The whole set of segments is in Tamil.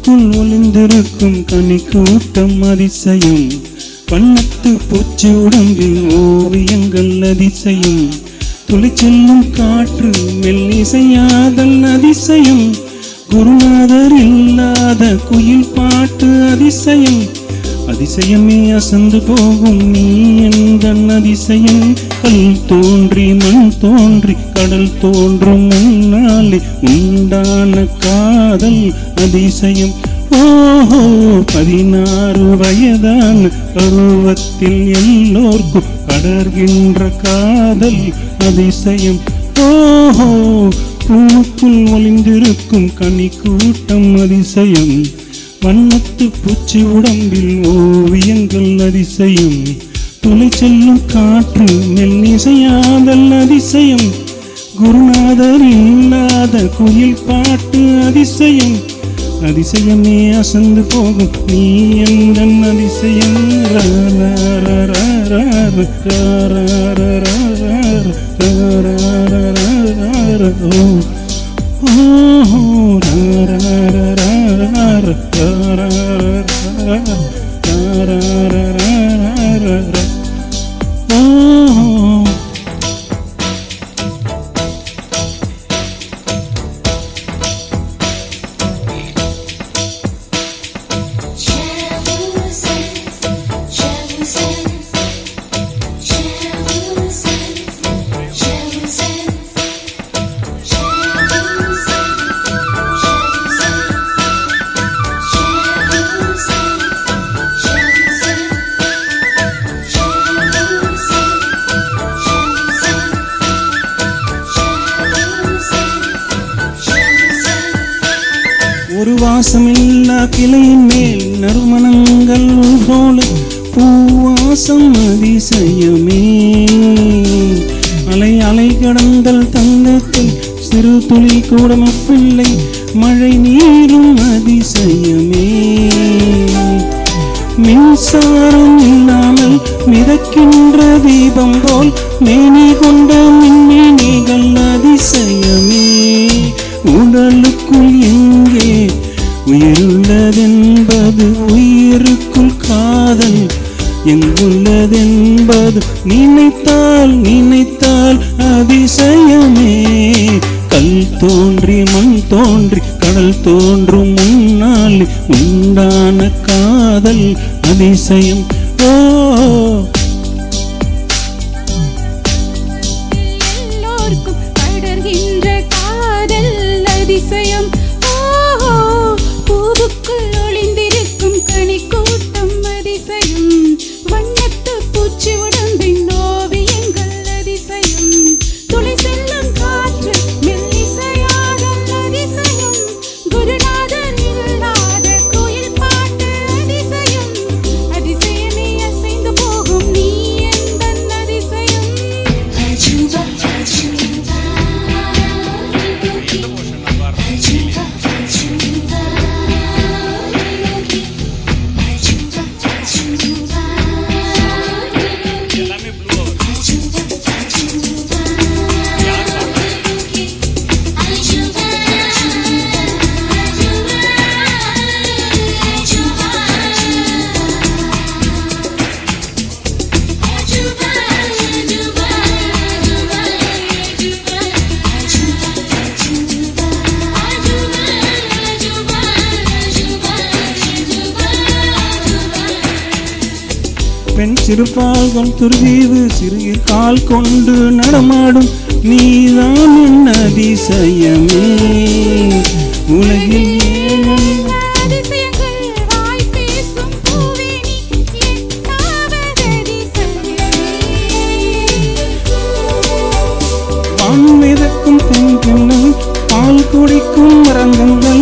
பூவுக்குள் ஒளிந்திருக்கும் கனி கூட்டம் அதிசயம் வண்ணத்து பூச்சி உடம்பில் ஓவியங்கள் அதிசயம் துளிச்செல்லும் காற்று மெல்லிசையாதல் அதிசயம் குருநாதர் இல்லாத குயில் பாட்டு அதிசயம் அதிசயமே அசந்து போகும் நீ எந்த அதிசயம் கல் தோன்றி மண் தோன்றி கடல் தோன்றும் முன்னாலே உண்டான காதல் அதிசயம் ஓஹோ பதினாறு வயதான பருவத்தில் எல்லோர்க்கும் படர்கின்ற காதல் அதிசயம் ஓஹோ பூவுக்குள் ஒளிந்திருக்கும் கனி கூட்டம் அதிசயம் வண்ணத்து பூச்சி உடம்பில் ஓவியங்கள் அதிசயம் துளை செல்லும் காற்று மெல்லிசையாதல் அதிசயம் குருநாதர் இல்லாத குயில் பாட்டு அதிசயம் அதிசயமே அசந்து போகும் நீ எந்த அதிசயம் ரா, ரா, ரா, ரா, ரா, ரா, ரா, ரா, ரா, ரா, ரா, ரா, ரா, ரா, ரா, ரா, ஓ. ஓஹோ, ரா, ரா, ரா, ரா, ரா, ரா, ரா, ரா, ரா, ரா, ரா, ரா, ரா, ரா, ரா. ஓஹோ ஒரு வாசமில்லா கிளையின் மேல் நறுமணங்கள் போல பூவாசம் அதிசயமே அலை அலை கடந்தல் தங்கத்தில் சிறு துளி கூட பிள்ளை மழை நீரும் அதிசயமே மின்சாரம் இல்லாமல் மிதக்கின்ற தீபம் போல் மேனி கொண்ட மின்மினிகள் அதிசயமே உடலுக்குள் எங்கே உயிருள்ளதென்பது உயிருக்குள் காதல் எங்குள்ளதென்பது நினைத்தால் நினைத்தால் அதிசயமே கல் தோன்றி மண் தோன்றி கடல் தோன்றும் முன்னால் உண்டான காதல் அதிசயம் ஓ எல்லோர்க்கும் படர்கின்ற காதல் அதிசயம் ஓஹோ பூவுக்குள் ஒளிந்திருக்கும் கனி கூட்டம் அதிசயம் வண்ணத்து பூச்சி உடம்பின் ஓவியங்கள் அதிசயம் துளி செல்லும் காற்று மெல்லிசையாதல் அதிசயம் குருநாதர் இல்லாத கோயில் பாட்டு அதிசயம் அதிசயமே அசைந்து போகும் நீ எந்த அதிசயம் அஜுபா அஜுபா அஜுபா அஜுபா அஜுபா அஜுபா எல்லாமே ப்ளூ அஜுபா அஜுபா அஜுபா பெண் சிறுபால்கள் துருவீவு சிறு கால் கொண்டு நடமாடும் நீதான் என் அதிசயமே உலகில் ஏழல் அதிசயங்கள் வாய் பேசும் பூவே நீ எட்டாவது அதிசயமே வான் மிதக்கும் பெண் பெண்ணும் பால் குடிக்கும் ரங்கங்கள்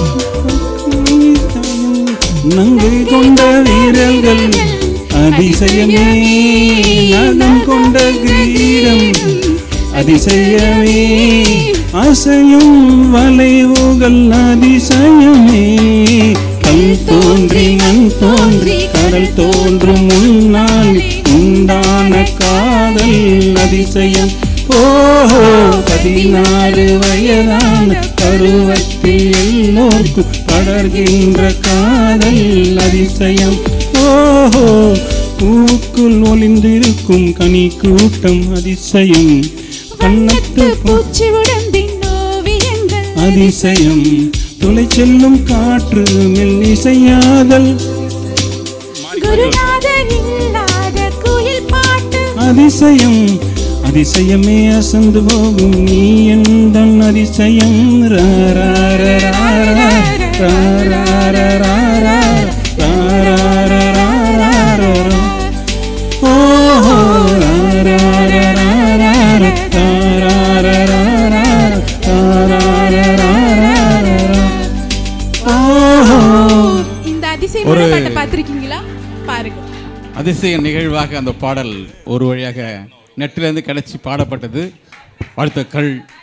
நங்கை கொண்ட வீரர்கள் அதிசயமே நகம் கொண்ட கிரீடம் அதிசயமே அசையும் வளைவுகள் அதிசயமே கல் தோன்றி மண் தோன்றி கடல் தோன்றும் முன்னால் உண்டான காதல் அதிசயம் ஓஹோ பதினாறு வயதான பருவத்தில் எல்லோர்க்கும் படர்கின்ற காதல் அதிசயம் ஓஹோ பூக்குள் ஒளிந்திருக்கும் கனி கூட்டம் அதிசயம் வண்ணத்து கண்ணத்து பூச்சி உடம்பின் ஓவியங்கள் அதிசயம் துளை செல்லும் காற்று மெல்லிசையாதல் குருநாதர் இல்லாத குயில் பாட்டு அதிசயம் அதிசயமே அசந்து போகும் நீ எந்தன் அதிசயம் ராராரராரா, ராராரராரா, ராராரராரா. ஓஹோ, ராராரராரா, ராராரராரா, ராராரராரா. ஓஹோ இந்த அதிசயமான ஒரு- பாட்டை பார்த்திருக்கீங்களா பாருங்க அதிசய நிகழ்வாக அந்த பாடல் ஒரு வழியாக நெட்டிலேருந்து கிடைச்சி பாடப்பட்டது வாழ்த்துக்கள்